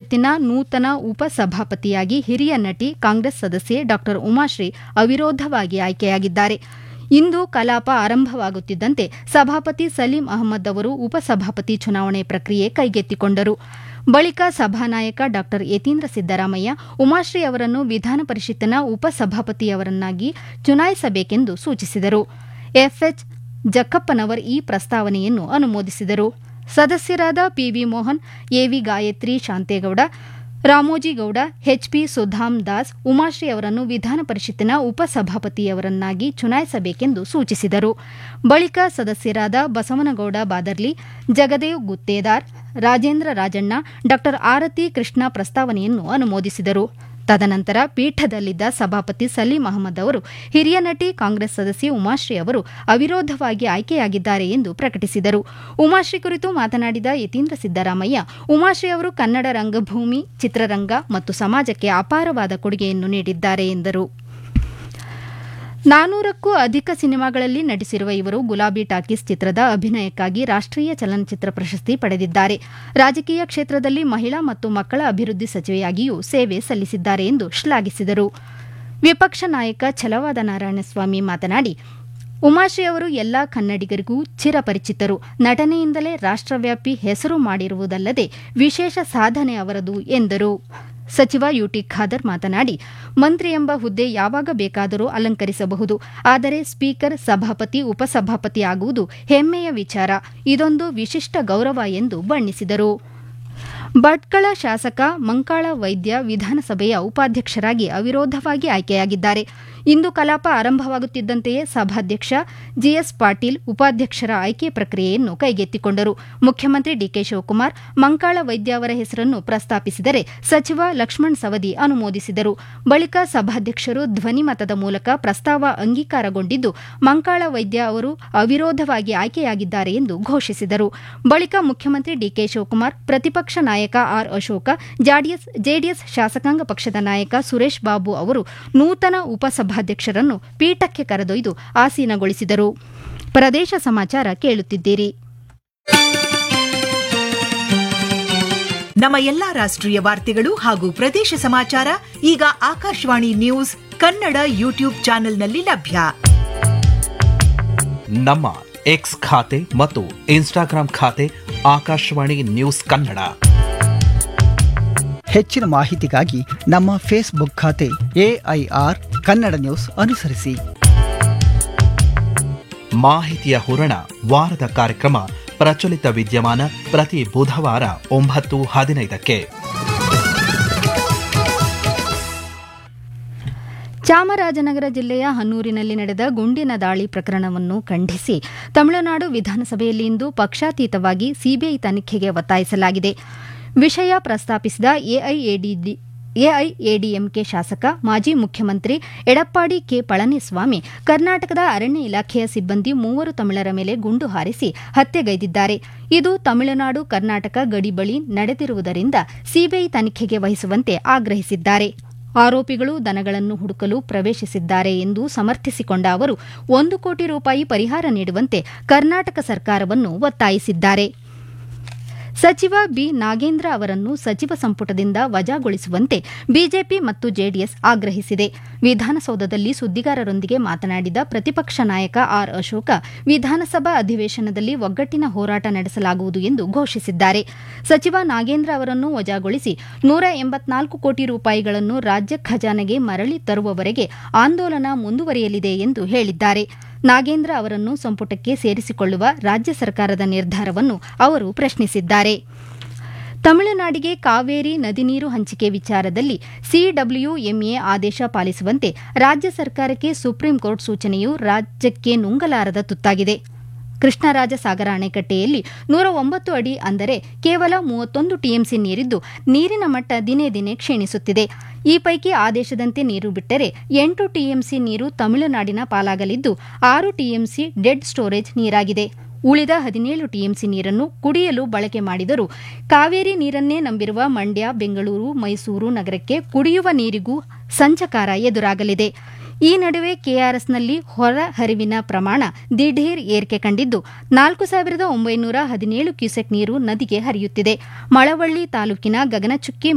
ಪರಿಷತ್ತಿನ ನೂತನ ಉಪಸಭಾಪತಿಯಾಗಿ ಹಿರಿಯ ನಟಿ ಕಾಂಗ್ರೆಸ್ ಸದಸ್ಯೆ ಡಾ ಉಮಾಶ್ರೀ ಅವಿರೋಧವಾಗಿ ಆಯ್ಕೆಯಾಗಿದ್ದಾರೆ ಇಂದು ಕಲಾಪ ಆರಂಭವಾಗುತ್ತಿದ್ದಂತೆ ಸಭಾಪತಿ ಸಲೀಂ ಅಹಮದ್ ಅವರು ಉಪಸಭಾಪತಿ ಚುನಾವಣೆ ಪ್ರಕ್ರಿಯೆ ಕೈಗೆತ್ತಿಕೊಂಡರು ಬಳಿಕ ಸಭಾನಾಯಕ ಡಾ ಯತೀಂದ್ರ ಸಿದ್ದರಾಮಯ್ಯ ಉಮಾಶ್ರೀ ಅವರನ್ನು ವಿಧಾನ ಪರಿಷತ್ತಿನ ಉಪಸಭಾಪತಿಯವರನ್ನಾಗಿ ಚುನಾಯಿಸಬೇಕೆಂದು ಸೂಚಿಸಿದರು ಎಫ್ಎಚ್ ಜಕ್ಕಪ್ಪನವರ್ ಈ ಪ್ರಸ್ತಾವನೆಯನ್ನು ಅನುಮೋದಿಸಿದರು ಸದಸ್ಯರಾದ P V Mohan A V Gayatri Shantegowda Ramojigowda H P Sudham Das Umashree ಅವರನ್ನು ವಿಧಾನ ಪರಿಷತ್ತಿನ ಉಪಸಭಾಪತಿಯವರನ್ನಾಗಿ ಚುನಾಯಿಸಬೇಕೆಂದು ಸೂಚಿಸಿದರು ಬಳಿಕ ಸದಸ್ಯರಾದ ಬಸವನಗೌಡ ಬಾದರ್ಲಿ ಜಗದೇವ್ ಗುತ್ತೇದಾರ್ ರಾಜೇಂದ್ರ ರಾಜಣ್ಣ ಡಾ ಆರತಿ ಕೃಷ್ಣ ಪ್ರಸ್ತಾವನೆಯನ್ನು ಅನುಮೋದಿಸಿದರು ತದನಂತರ ಪೀಠದಲ್ಲಿದ್ದ ಸಭಾಪತಿ ಸಲೀಂ ಅಹಮದ್ ಅವರು ಹಿರಿಯ ನಟಿ ಕಾಂಗ್ರೆಸ್ ಸದಸ್ಯೆ ಉಮಾಶ್ರೀ ಅವರು ಅವಿರೋಧವಾಗಿ ಆಯ್ಕೆಯಾಗಿದ್ದಾರೆ ಎಂದು ಪ್ರಕಟಿಸಿದರು ಉಮಾಶ್ರೀ ಕುರಿತು ಮಾತನಾಡಿದ ಯತೀಂದ್ರ ಸಿದ್ದರಾಮಯ್ಯ ಉಮಾಶ್ರೀ ಅವರು ಕನ್ನಡ ರಂಗಭೂಮಿ ಚಿತ್ರರಂಗ ಮತ್ತು ಸಮಾಜಕ್ಕೆ ಅಪಾರವಾದ ಕೊಡುಗೆಯನ್ನು ನೀಡಿದ್ದಾರೆ ಎಂದರು ನಾನೂರಕ್ಕೂ ಅಧಿಕ ಸಿನಿಮಾಗಳಲ್ಲಿ ನಟಿಸಿರುವ ಇವರು ಗುಲಾಬಿ ಟಾಕೀಸ್ ಚಿತ್ರದ ಅಭಿನಯಕ್ಕಾಗಿ ರಾಷ್ಟೀಯ ಚಲನಚಿತ್ರ ಪ್ರಶಸ್ತಿ ಪಡೆದಿದ್ದಾರೆ ರಾಜಕೀಯ ಕ್ಷೇತ್ರದಲ್ಲಿ ಮಹಿಳಾ ಮತ್ತು ಮಕ್ಕಳ ಅಭಿವೃದ್ಧಿ ಸಚಿವೆಯಾಗಿಯೂ ಸೇವೆ ಸಲ್ಲಿಸಿದ್ದಾರೆ ಎಂದು ಶ್ಲಾಘಿಸಿದರು ವಿಪಕ್ಷ ನಾಯಕ ಛಲವಾದ ನಾರಾಯಣಸ್ವಾಮಿ ಮಾತನಾಡಿ ಉಮಾಶ್ರೀ ಅವರು ಎಲ್ಲಾ ಕನ್ನಡಿಗರಿಗೂ ಚಿರಪರಿಚಿತರು ನಟನೆಯಿಂದಲೇ ರಾಷ್ಟವ್ಯಾಪಿ ಹೆಸರು ಮಾಡಿರುವುದಲ್ಲದೆ ವಿಶೇಷ ಸಾಧನೆ ಅವರದು ಎಂದರು ಸಚಿವ ಯುಟಿ ಖಾದರ್ ಮಾತನಾಡಿ ಮಂತ್ರಿ ಎಂಬ ಹುದ್ದೆ ಯಾವಾಗ ಬೇಕಾದರೂ ಅಲಂಕರಿಸಬಹುದು ಆದರೆ ಸ್ಪೀಕರ್ ಸಭಾಪತಿ ಉಪಸಭಾಪತಿ ಆಗುವುದು ಹೆಮ್ಮೆಯ ವಿಚಾರ ಇದೊಂದು ವಿಶಿಷ್ಟ ಗೌರವ ಎಂದು ಬಣ್ಣಿಸಿದರು ಭಟ್ಕಳ ಶಾಸಕ ಮಂಕಾಳ ವೈದ್ಯ ವಿಧಾನಸಭೆಯ ಉಪಾಧ್ಯಕ್ಷರಾಗಿ ಅವಿರೋಧವಾಗಿ ಆಯ್ಕೆಯಾಗಿದ್ದಾರೆ ಇಂದು ಕಲಾಪ ಆರಂಭವಾಗುತ್ತಿದ್ದಂತೆಯೇ ಸಭಾಧ್ಯಕ್ಷ ಜಿಎಸ್ ಪಾಟೀಲ್ ಉಪಾಧ್ಯಕ್ಷರ ಆಯ್ಕೆ ಪ್ರಕ್ರಿಯೆಯನ್ನು ಕೈಗೆತ್ತಿಕೊಂಡರು ಮುಖ್ಯಮಂತ್ರಿ ಡಿಕೆ ಶಿವಕುಮಾರ್ ಮಂಕಾಳ ವೈದ್ಯ ಅವರ ಹೆಸರನ್ನು ಪ್ರಸ್ತಾಪಿಸಿದರೆ ಸಚಿವ ಲಕ್ಷ್ಮಣ್ ಸವದಿ ಅನುಮೋದಿಸಿದರು ಬಳಿಕ ಸಭಾಧ್ಯಕ್ಷರು ಧ್ವನಿಮತದ ಮೂಲಕ ಪ್ರಸ್ತಾವ ಅಂಗೀಕಾರಗೊಂಡಿದ್ದು ಮಂಕಾಳ ವೈದ್ಯ ಅವರು ಅವಿರೋಧವಾಗಿ ಆಯ್ಕೆಯಾಗಿದ್ದಾರೆ ಎಂದು ಘೋಷಿಸಿದರು ಬಳಿಕ ಮುಖ್ಯಮಂತ್ರಿ ಡಿಕೆ ಶಿವಕುಮಾರ್ ಪ್ರತಿಪಕ್ಷ ನಾಯಕ ಆರ್ ಅಶೋಕ ಜೆಡಿಎಸ್ ಶಾಸಕಾಂಗ ಪಕ್ಷದ ನಾಯಕ ಸುರೇಶ್ ಬಾಬು ಅವರು ನೂತನ ಉಪಸಭಾಧ್ಯಕ್ಷರನ್ನು ಪೀಠಕ್ಕೆ ಕರೆದೊಯ್ದು ಆಸೀನಗೊಳಿಸಿದರು ಪ್ರದೇಶ ಸಮಾಚಾರ ಕೇಳುತ್ತಿದ್ದೀರಿ ನಮ್ಮ ಎಲ್ಲಾ ರಾಷ್ಟ್ರೀಯ ವಾರ್ತೆಗಳು ಹಾಗೂ ಪ್ರದೇಶ ಸಮಾಚಾರ ಈಗ ಆಕಾಶವಾಣಿ ನ್ಯೂಸ್ ಕನ್ನಡ ಯೂಟ್ಯೂಬ್ ಚಾನೆಲ್ನಲ್ಲಿ ಲಭ್ಯ ನಮ್ಮ ಎಕ್ಸ್ ಖಾತೆ ಮತ್ತು ಇನ್ಸ್ಟಾಗ್ರಾಂ ಖಾತೆ ಆಕಾಶವಾಣಿ ನ್ಯೂಸ್ ಕನ್ನಡ ಹೆಚ್ಚಿನ ಮಾಹಿತಿಗಾಗಿ ನಮ್ಮ ಫೇಸ್ಬುಕ್ ಖಾತೆ ಎಐಆರ್ ಕನ್ನಡ ನ್ಯೂಸ್ ಅನುಸರಿಸಿ ಮಾಹಿತಿಯ ಹೂರಣ ವಾರದ ಕಾರ್ಯಕ್ರಮ ಪ್ರಚಲಿತ ವಿದ್ಯಮಾನ ಪ್ರತಿ ಬುಧವಾರ ಒಂಬತ್ತು ಹದಿನೈದಕ್ಕೆ ಚಾಮರಾಜನಗರ ಜಿಲ್ಲೆಯ ಹನ್ನೂರಿನಲ್ಲಿ ನಡೆದ ಗುಂಡಿನ ದಾಳಿ ಪ್ರಕರಣವನ್ನು ಖಂಡಿಸಿ ತಮಿಳುನಾಡು ವಿಧಾನಸಭೆಯಲ್ಲಿ ಇಂದು ಪಕ್ಷಾತೀತವಾಗಿ ಸಿಬಿಐ ತನಿಖೆಗೆ ಒತ್ತಾಯಿಸಲಾಗಿದೆ ವಿಷಯ ಪ್ರಸ್ತಾಪಿಸಿದ ಎಐಎಡಿಡಿ ಎಐಎಡಿಎಂಕೆ ಶಾಸಕ ಮಾಜಿ ಮುಖ್ಯಮಂತ್ರಿ ಎಡಪ್ಪಾಡಿ ಕೆ ಪಳನಿಸ್ವಾಮಿ ಕರ್ನಾಟಕದ ಅರಣ್ಯ ಇಲಾಖೆಯ ಸಿಬ್ಬಂದಿ ಮೂವರು ತಮಿಳರ ಮೇಲೆ ಗುಂಡು ಹಾರಿಸಿ ಹತ್ಯೆಗೈದಿದ್ದಾರೆ ಇದು ತಮಿಳುನಾಡು ಕರ್ನಾಟಕ ಗಡಿ ಬಳಿ ನಡೆದಿರುವುದರಿಂದ ಸಿಬಿಐ ತನಿಖೆಗೆ ವಹಿಸುವಂತೆ ಆಗ್ರಹಿಸಿದ್ದಾರೆ ಆರೋಪಿಗಳು ದನಗಳನ್ನು ಹುಡುಕಲು ಪ್ರವೇಶಿಸಿದ್ದಾರೆ ಎಂದು ಸಮರ್ಥಿಸಿಕೊಂಡ ಅವರು ಒಂದು ಕೋಟಿ ರೂಪಾಯಿ ಪರಿಹಾರ ನೀಡುವಂತೆ ಕರ್ನಾಟಕ ಸರ್ಕಾರವನ್ನು ಒತ್ತಾಯಿಸಿದ್ದಾರೆ ಸಚಿವ ಬಿ ನಾಗೇಂದ್ರ ಅವರನ್ನು ಸಚಿವ ಸಂಪುಟದಿಂದ ವಜಾಗೊಳಿಸುವಂತೆ ಬಿಜೆಪಿ ಮತ್ತು ಜೆಡಿಎಸ್ ಆಗ್ರಹಿಸಿದೆ ವಿಧಾನಸೌಧದಲ್ಲಿ ಸುದ್ದಿಗಾರರೊಂದಿಗೆ ಮಾತನಾಡಿದ ಪ್ರತಿಪಕ್ಷ ನಾಯಕ ಆರ್ ಅಶೋಕ ವಿಧಾನಸಭಾ ಅಧಿವೇಶನದಲ್ಲಿ ಒಗ್ಗಟ್ಟಿನ ಹೋರಾಟ ನಡೆಸಲಾಗುವುದು ಎಂದು ಘೋಷಿಸಿದ್ದಾರೆ ಸಚಿವ ನಾಗೇಂದ್ರ ಅವರನ್ನು ವಜಾಗೊಳಿಸಿ ನೂರ ಎಂಬತ್ನಾಲ್ಕು ಕೋಟಿ ರೂಪಾಯಿಗಳನ್ನು ರಾಜ್ಯ ಖಜಾನೆಗೆ ಮರಳಿ ತರುವವರೆಗೆ ಆಂದೋಲನ ಮುಂದುವರಿಯಲಿದೆ ಎಂದು ಹೇಳಿದ್ದಾರೆ ನಾಗೇಂದ್ರ ಅವರನ್ನು ಸಂಪುಟಕ್ಕೆ ಸೇರಿಸಿಕೊಳ್ಳುವ ರಾಜ್ಯ ಸರ್ಕಾರದ ನಿರ್ಧಾರವನ್ನು ಅವರು ಪ್ರಶ್ನಿಸಿದ್ದಾರೆ ತಮಿಳುನಾಡಿಗೆ ಕಾವೇರಿ ನದಿ ನೀರು ಹಂಚಿಕೆ ವಿಚಾರದಲ್ಲಿ ಸಿಡಬ್ಲ್ಯೂಎಂಎ ಆದೇಶ ಪಾಲಿಸುವಂತೆ ರಾಜ್ಯ ಸರ್ಕಾರಕ್ಕೆ ಸುಪ್ರೀಂ ಕೋರ್ಟ್ ಸೂಚನೆಯು ರಾಜ್ಯಕ್ಕೆ ನುಂಗಲಾರದ ತುತ್ತಾಗಿದೆ ಕೃಷ್ಣರಾಜ ಸಾಗರ ಅಣೆಕಟ್ಟೆಯಲ್ಲಿ ನೂರ ಒಂಬತ್ತು ಅಡಿ ಅಂದರೆ ಕೇವಲ ಮೂವತ್ತೊಂದು ಟಿಎಂಸಿ ನೀರಿದ್ದು ನೀರಿನ ಮಟ್ಟ ದಿನೇ ದಿನೇ ಕ್ಷೀಣಿಸುತ್ತಿದೆ ಈ ಪೈಕಿ ಆದೇಶದಂತೆ ನೀರು ಬಿಟ್ಟರೆ ಎಂಟು ಟಿಎಂಸಿ ನೀರು ತಮಿಳುನಾಡಿನ ಪಾಲಾಗಲಿದ್ದು ಆರು ಟಿಎಂಸಿ ಡೆಡ್ ಸ್ಟೋರೇಜ್ ನೀರಾಗಿದೆ ಉಳಿದ ಹದಿನೇಳು ಟಿಎಂಸಿ ನೀರನ್ನು ಕುಡಿಯಲು ಬಳಕೆ ಮಾಡಿದರೂ ಕಾವೇರಿ ನೀರನ್ನೇ ನಂಬಿರುವ ಮಂಡ್ಯ ಬೆಂಗಳೂರು ಮೈಸೂರು ನಗರಕ್ಕೆ ಕುಡಿಯುವ ನೀರಿಗೂ ಸಂಚಕಾರ ಎದುರಾಗಲಿದೆ ಈ ನಡುವೆ ಕೆಆರ್ಎಸ್ನಲ್ಲಿ ಹೊರ ಹರಿವಿನ ಪ್ರಮಾಣ ದಿಢೀರ್ ಏರಿಕೆ ಕಂಡಿದ್ದು ನಾಲ್ಕು ಸಾವಿರದ ಒಂಬೈನೂರ ಹದಿನೇಳು ಕ್ಯೂಸೆಕ್ ನೀರು ನದಿಗೆ ಹರಿಯುತ್ತಿದೆ ಮಳವಳ್ಳಿ ತಾಲೂಕಿನ ಗಗನಚುಕ್ಕಿ